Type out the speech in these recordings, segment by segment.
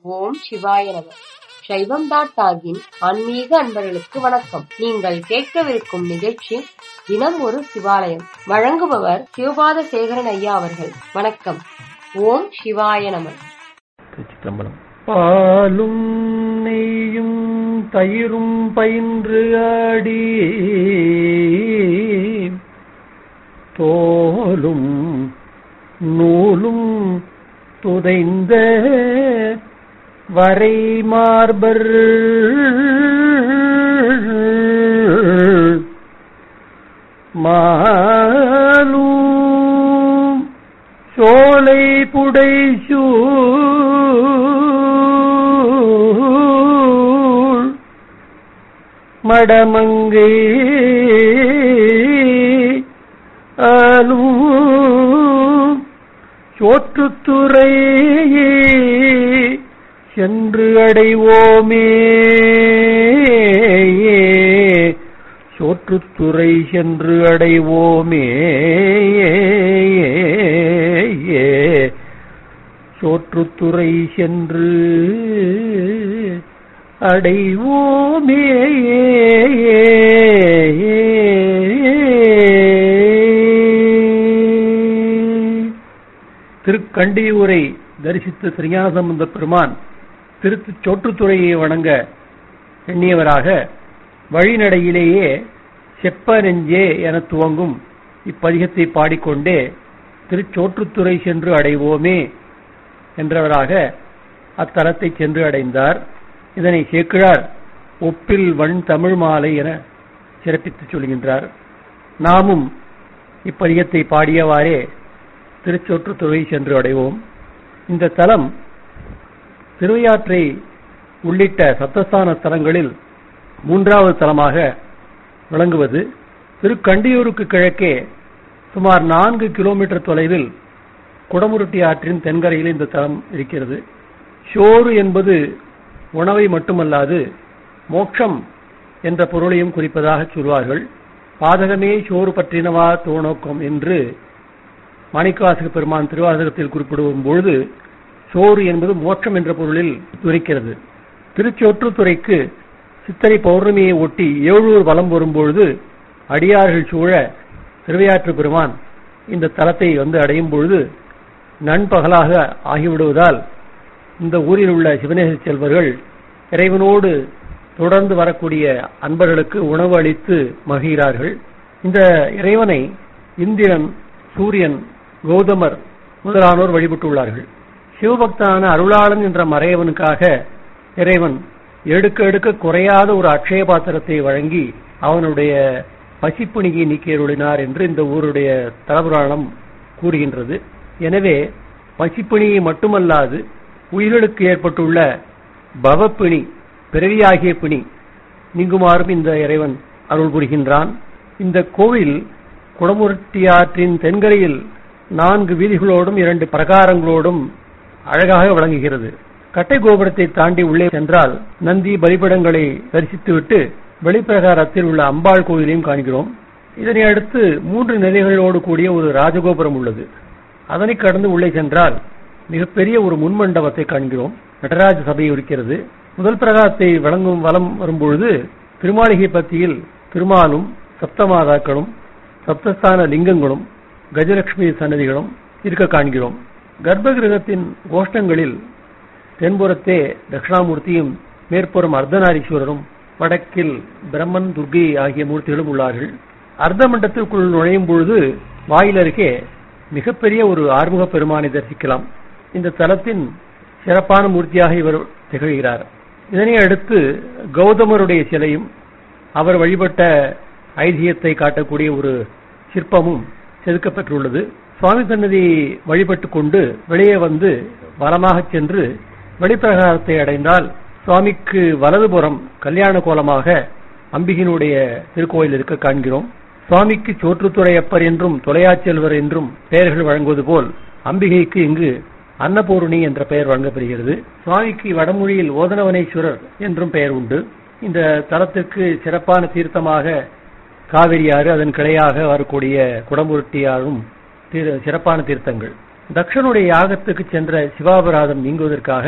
ஓம் சிவாய நம சைவம் டாட் டாகின் ஆன்மீக அன்பர்களுக்கு வணக்கம் நீங்கள் கேட்கவிருக்கும் நிகழ்ச்சி தினம் ஒரு சிவாலயம் வழங்குபவர் சிவபாத சேகரன் ஐயா அவர்கள் வணக்கம் ஓம் சிவாய நம திருச்சிற்றம்பலம் பாலும் நெய்யும் தயிரும் பயின்று ஆடி தோலும் நூலும் துதைந்த வரை மார்பர் மாலும் சோலை புடைசூழ் மடமங்கை ஆலும் சோற்றுத்துறை சென்று அடைவோமே சோற்றுத்துறை சென்று அடைவோமே சோற்றுத்துறை சென்று அடைவோமே திருக்கண்டியூரை தரிசித்த திருஞானசம்பந்த பெருமான் திருத்து சோற்றுத்துறையை வணங்க எண்ணியவராக வழிநடையிலேயே செப்ப நெஞ்சே என துவங்கும் இப்பதிகத்தை பாடிக்கொண்டே திருச்சோற்றுத்துறை சென்று அடைவோமே என்றவராக அத்தலத்தை சென்று அடைந்தார் இதனை சேக்கிழார் ஒப்பில் வன் தமிழ் மாலை என சிறப்பித்துச் சொல்கின்றார் நாமும் இப்பதிகத்தை பாடியவாறே திருச்சோற்றுத்துறை சென்று அடைவோம் இந்த தலம் திருவையாற்றை உள்ளிட்ட சத்தஸ்தான தலங்களில் மூன்றாவது தலமாக விளங்குவது திருக்கண்டியூருக்கு கிழக்கே சுமார் நான்கு கிலோமீட்டர் தொலைவில் குடமுருட்டி ஆற்றின் தென்கரையில் இந்த தலம் இருக்கிறது ஷோறு என்பது உணவை மட்டுமல்லாது மோட்சம் என்ற பொருளையும் குறிப்பதாக சொல்வார்கள் பாதகமே சோறு பற்றினவா தோணோக்கம் என்று மாணிக்கவாசக பெருமான் திருவாசகத்தில் குறிப்பிடும் பொழுது சோறு என்பது மோட்சம் என்ற பொருளில் துரைக்கிறது திருச்சொற்றுத்துறைக்கு சித்திரை பௌர்ணமியை ஒட்டி ஏழூர் வலம் வரும்பொழுது அடியார்கள் சூழ திருவையாற்று பெருமான் இந்த தலத்தை வந்து அடையும் பொழுது நண்பகலாக ஆகிவிடுவதால் இந்த ஊரில் உள்ள சிவநேச செல்வர்கள் இறைவனோடு தொடர்ந்து வரக்கூடிய அன்பர்களுக்கு உணவு அளித்து மகிழ்கிறார்கள் இந்த இறைவனை இந்திரன் சூரியன் கௌதமர் முதலானோர் வழிபட்டுள்ளார்கள் சிவபக்தனான அருளாளன் என்ற மறையவனுக்காக இறைவன் எடுக்க எடுக்க குறையாத ஒரு அக்ஷய பாத்திரத்தை வழங்கி அவனுடைய பசிப்புணியை நீக்கியருளினார் என்று இந்த ஊருடைய தலபுராணம் கூறுகின்றது எனவே பசிப்பிணியை மட்டுமல்லாது உயிர்களுக்கு ஏற்பட்டுள்ள பவப்பிணி பிறவியாகிய பிணி நீங்குமாறும் இந்த இறைவன் அருள் புரிகின்றான் இந்த கோவில் குடமுருட்டியாற்றின் தென்கரையில் நான்கு வீதிகளோடும் இரண்டு பிரகாரங்களோடும் அழகாக விளங்குகிறது கட்டை கோபுரத்தை தாண்டி உள்ளே சென்றால் நந்தி பலிபடங்களை தரிசித்துவிட்டு வெளிப்பிரகாரத்தில் உள்ள அம்பாள் கோயிலையும் காண்கிறோம் இதனை அடுத்து மூன்று நிலைகளோடு கூடிய ஒரு ராஜகோபுரம் உள்ளது அதனை கடந்து உள்ளே சென்றால் மிகப்பெரிய ஒரு முன்மண்டபத்தை காண்கிறோம் நடராஜ சபை இருக்கிறது முதல் பிரகாரத்தை வழங்கும் வலம் வரும்பொழுது திருமாளிகை பத்தியில் திருமாலும் சப்தமாதாக்களும் சப்தஸ்தான லிங்கங்களும் கஜலட்சுமி சன்னதிகளும் இருக்க காண்கிறோம் கர்ப்பகிரகத்தின் கோஷ்டங்களில் தென்புறத்தே தட்சிணாமூர்த்தியும் மேற்புறம் அர்த்தநாரீஸ்வரரும் வடக்கில் பிரம்மன் துர்கை ஆகிய மூர்த்திகளும் உள்ளார்கள் அர்த்த மண்டத்திற்குள் நுழையும் பொழுது வாயில் அருகே மிகப்பெரிய ஒரு ஆறுமுக பெருமானை தரிசிக்கலாம் இந்த தலத்தின் சிறப்பான மூர்த்தியாக இவர் திகழ்கிறார் இதனை அடுத்து கௌதமருடைய சிலையும் அவர் வழிபட்ட ஐதியத்தை காட்டக்கூடிய ஒரு சிற்பமும் செதுக்கப்பெற்றுள்ளது சுவாமி சன்னதி வழிபட்டு கொண்டு வெளியே வந்து வலமாக சென்று வெளிப்பிரகாரத்தை அடைந்தால் சுவாமிக்கு வலதுபுறம் கல்யாண கோலமாக அம்பிகினுடைய திருக்கோயில் இருக்க காண்கிறோம் சுவாமிக்கு சோற்றுத்துறையப்பர் என்றும் தொலையாச்செல்வர் என்றும் பெயர்கள் வழங்குவது போல் அம்பிகைக்கு இங்கு அன்னபூரணி என்ற பெயர் வழங்கப்படுகிறது சுவாமிக்கு வடமொழியில் ஓதனவனேஸ்வரர் என்றும் பெயர் உண்டு இந்த தலத்திற்கு சிறப்பான தீர்த்தமாக காவிரி ஆறு அதன் கிளையாக வரக்கூடிய குடமுருட்டியாரும் தீர- சிறப்பான தீர்த்தங்கள் தக்ஷனுடைய யாகத்துக்கு சென்ற சிவாபராதம் நீங்குவதற்காக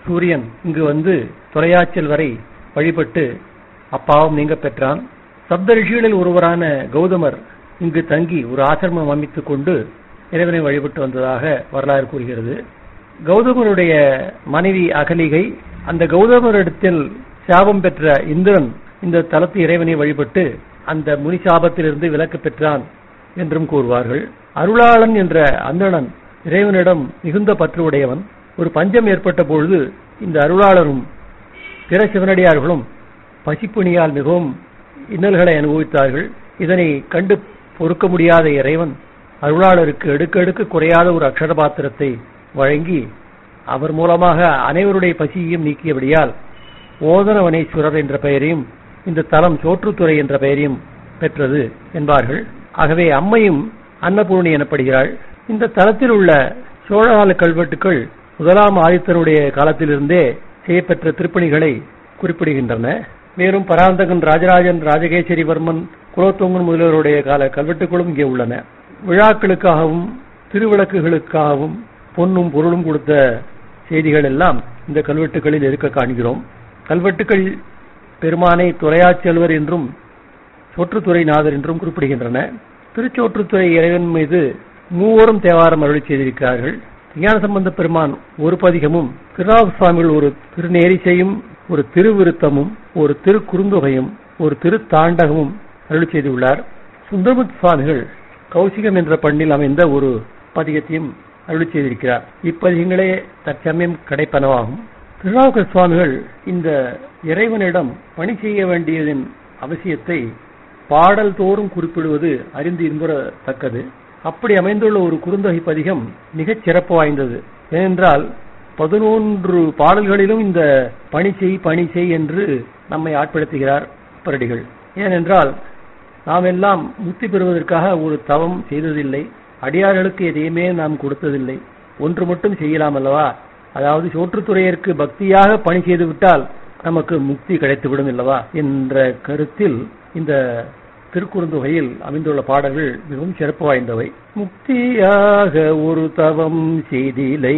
சூரியன் இங்கு வந்து தொலையாச்சல் வரை வழிபட்டு அப்பாவம் நீங்க பெற்றான் சப்த ரிஷிகளில் ஒருவரான கௌதமர் இங்கு தங்கி ஒரு ஆசிரமம் அமைத்துக் கொண்டு இறைவனை வழிபட்டு வந்ததாக வரலாறு கூறுகிறது கௌதமருடைய மனைவி அகலிகை அந்த கௌதமரிடத்தில் சாபம் பெற்ற இந்திரன் இந்த தலத்து இறைவனை வழிபட்டு அந்த முனி சாபத்திலிருந்து விலக்கு பெற்றான் என்றும் கூறுவார்கள் அருளாளன் என்ற அந்தணன் இறைவனிடம் மிகுந்த பற்று உடையவன் ஒரு பஞ்சம் ஏற்பட்ட பொழுது இந்த அருளாளரும் பிற சிவனடியார்களும் பசிப்புணியால் மிகவும் இன்னல்களை அனுபவித்தார்கள் இதனை கண்டு பொறுக்க முடியாத இறைவன் அருளாளருக்கு அடுக்கடுக்கு குறையாத ஒரு அக்ஷர பாத்திரத்தை வழங்கி அவர் மூலமாக அனைவருடைய பசியையும் நீக்கியபடியால் ஓதனவனேஸ்வரர் என்ற பெயரையும் இந்த தலம் சோற்றுத்துறை என்ற பெயரையும் பெற்றது என்பார்கள் ஆகவே அம்மையும் அன்னபூர்ணி எனப்படுகிறாள் இந்த தலத்தில் உள்ள சோழகால கல்வெட்டுக்கள் முதலாம் ஆதித்தனுடைய காலத்திலிருந்தே செய்யப்பெற்ற திருப்பணிகளை குறிப்பிடுகின்றன மேலும் பராந்தகன் ராஜராஜன் ராஜகேசரிவர்மன் குலோத்துங்கன் முதலியோருடைய கால கல்வெட்டுகளும் இங்கே உள்ளன விழாக்களுக்காகவும் திருவிளக்குகளுக்காகவும் பொன்னும் பொருளும் கொடுத்த செய்திகள் எல்லாம் இந்த கல்வெட்டுகளில் இருக்க காண்கிறோம் கல்வெட்டுகள் பெருமானை துறையாச்செல்வர் என்றும் சோற்றுத்துறை நாதர் என்றும் குறிப்பிடுகின்றன திருச்சோற்றுத்துறை இறைவன் மீது மூவரும் தேவாரம் அருளி செய்திருக்கிறார்கள் ஞான சம்பந்த பெருமான் ஒரு பதிகமும் திருநாவு சுவாமிகள் ஒரு திருநேரிசையும் ஒரு திருவிருத்தமும் ஒரு திருக்குறுந்தொகையும் ஒரு திருத்தாண்டகமும் அருளி செய்துள்ளார் சுந்தரமுத் சுவாமிகள் கௌசிகம் என்ற பண்ணில் அமைந்த ஒரு பதிகத்தையும் அருளி செய்திருக்கிறார் இப்பதிகங்களே தற்சமயம் கிடைப்பனவாகும் திருநாவுக்கர் சுவாமிகள் இந்த இறைவனிடம் பணி செய்ய வேண்டியதன் அவசியத்தை பாடல் தோறும் குறிப்பிடுவது அறிந்து இன்புறத்தக்கது அப்படி அமைந்துள்ள ஒரு குறுந்தொகை பதிகம் மிகச் சிறப்பு வாய்ந்தது ஏனென்றால் பதினொன்று பாடல்களிலும் இந்த பணி செய் பணி செய் என்று நம்மை ஆட்படுத்துகிறார் பரடிகள் ஏனென்றால் நாம் எல்லாம் முக்தி பெறுவதற்காக ஒரு தவம் செய்ததில்லை அடியார்களுக்கு எதையுமே நாம் கொடுத்ததில்லை ஒன்று மட்டும் செய்யலாம் அல்லவா அதாவது சோற்றுத்துறையருக்கு பக்தியாக பணி செய்துவிட்டால் நமக்கு முக்தி கிடைத்துவிடும் அல்லவா என்ற கருத்தில் இந்த திருக்குறுந்தொகையில் அமைந்துள்ள பாடல்கள் மிகவும் சிறப்பு வாய்ந்தவை முக்தியாக ஒரு தவம் செய்திலை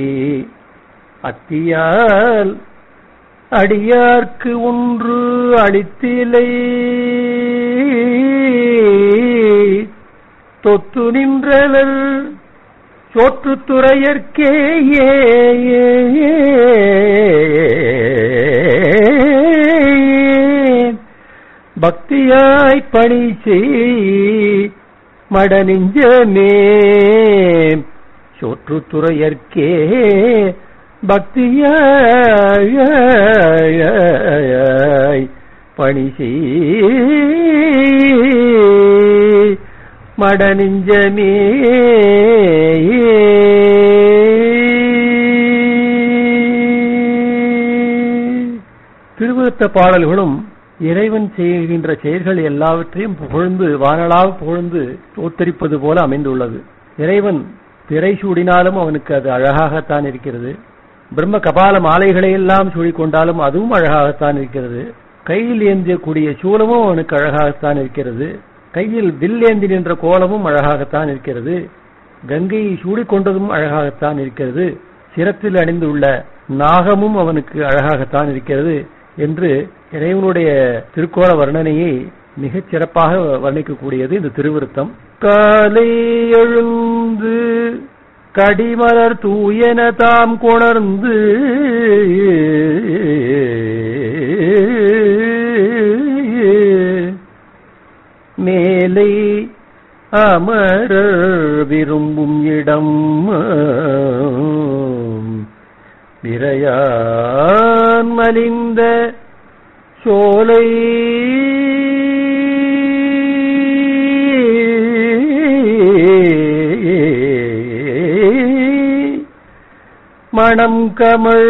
அத்தியால் அடியார்க்கு ஒன்று அளித்திலை தொத்து நின்றனர் சோற்றுத்துறையற்கே பக்தியாய் பணி செய் மடனிஞ்சமே சோற்றுத்துறையற்கே பக்தியாய் பணி செய் மடனிஞ்சமே திருவிருத்த பாடல்களும் இறைவன் செய்கின்ற செயல்கள் எல்லாவற்றையும் புகழ்ந்து வானளாக புகழ்ந்து தோத்தரிப்பது போல அமைந்துள்ளது இறைவன் திரை சூடினாலும் அவனுக்கு அது அழகாகத்தான் இருக்கிறது பிரம்ம கபால மாலைகளை எல்லாம் சூடிக்கொண்டாலும் அதுவும் அழகாகத்தான் இருக்கிறது கையில் ஏந்தியக்கூடிய சூலமும் அவனுக்கு அழகாகத்தான் இருக்கிறது கையில் வில் ஏந்தி நின்ற கோலமும் அழகாகத்தான் இருக்கிறது கங்கையை சூடிக்கொண்டதும் அழகாகத்தான் இருக்கிறது சிரத்தில் அணிந்துள்ள நாகமும் அவனுக்கு அழகாகத்தான் இருக்கிறது என்று இறைவனுடைய திருக்கோள வர்ணனையை மிகச் சிறப்பாக வர்ணிக்கக்கூடியது இந்த திருவிருத்தம் காலை எழுந்து கடிமலர் தூயன தாம் கொணர்ந்து மேலை அமரர் விரும்பும் இடம் விரையான் மலிந்த சோலை மணம் கமள்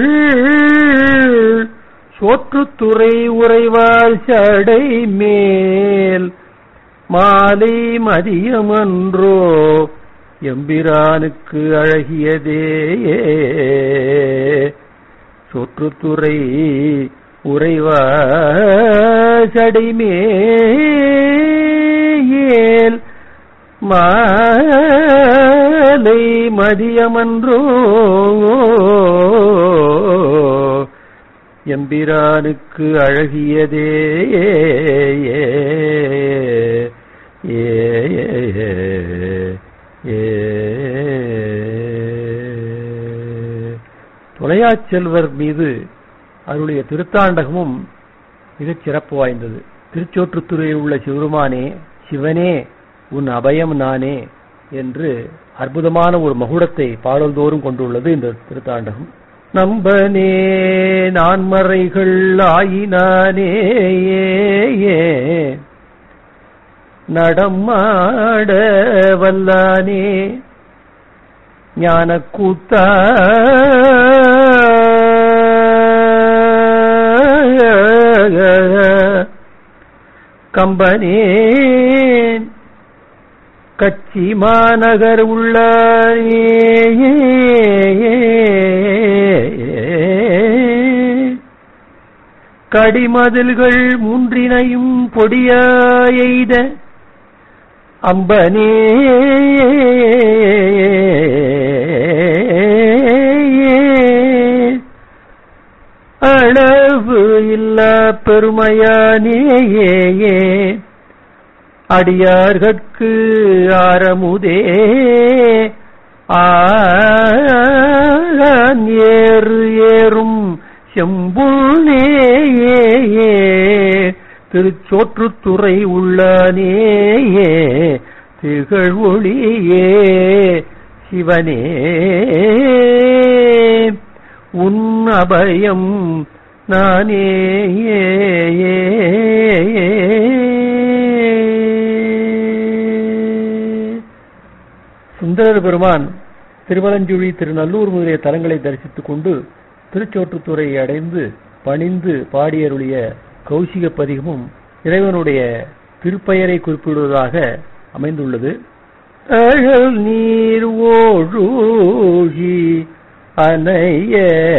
சோற்றுத்துறை உறைவாள் சடை மேல் மாலை மதியமன்றோ எம்பிரானுக்கு அழகியதே சொற்றுத்துறை உறைவாசடைமேல் மாலை மதியமன்றோ எம்பிரானுக்கு அழகியதே ஏ தொலையாச் செல்வர் மீது அவருடைய திருத்தாண்டகமும் மிகச் சிறப்பு வாய்ந்தது திருச்சோற்றுத்துறையில் உள்ள சிவருமானே சிவனே உன் அபயம் நானே என்று அற்புதமான ஒரு மகுடத்தை பாடல்தோறும் கொண்டுள்ளது இந்த திருத்தாண்டகம் நம்பனே நான்மறைகள் ஆயினானே நடமாட வல்லானே ஞான கூத்தா கம்பனேன் கச்சி மாநகர் உள்ளாரே கடிமதில்கள் மூன்றினையும் பொடியாயெய்த அம்பனே அளவு இல்லா பெருமையானேயே அடியார்கட்கு ஆரமுதே ஆன் ஏறு ஏறும் செம்புள்ளேயே திருச்சோற்றுத்துறை உள்ளானேயே திகழ் ஒளியே சிவனே உன் அபயம் நானே சுந்தரர் பெருமான் திருவலஞ்சுழி திருநல்லூர் முதலிய தலங்களை தரிசித்துக் கொண்டு திருச்சோற்றுத்துறையை அடைந்து பணிந்து பாடியருடைய கௌசிக பதிகமும் இறைவனுடைய திருப்பெயரை குறிப்பிடுவதாக அமைந்துள்ளது அழல் நீர் ஓழூகி அனைய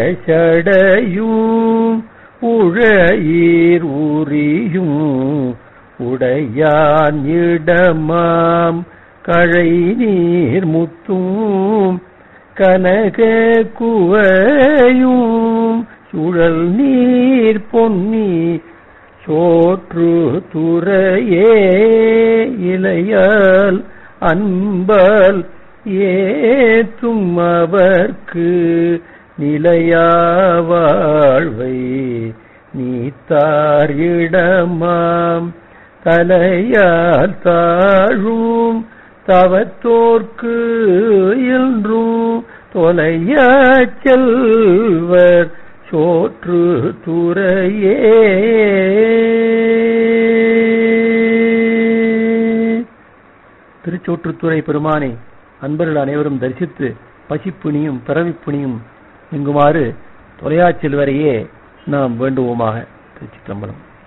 சடையும் உழையீர் உரியும் உடையான் இடமாம் கழை நீர் முத்தும் கனக குவையும் சுழல் நீர் பொன்னி சோற்று துறையே இலையால் அன்பல் ஏத்தும் அவர்க்கு நிலையா வாழ்வை நீத்தார் இடமாம் தலையால் தாழும் தவத்தோர்க்கு என்றும் தொலையா செல்வர் சோற்று துறையே திருச்சோற்றுத்துறை பெருமானை அன்பர்கள் அனைவரும் தரிசித்து பசிப்புனியும் பிறவிப்புனியும் எங்குமாறு தொலையாச் செல்வரையே நாம் வேண்டுவோமாக திருச்சிற்றம்பலம்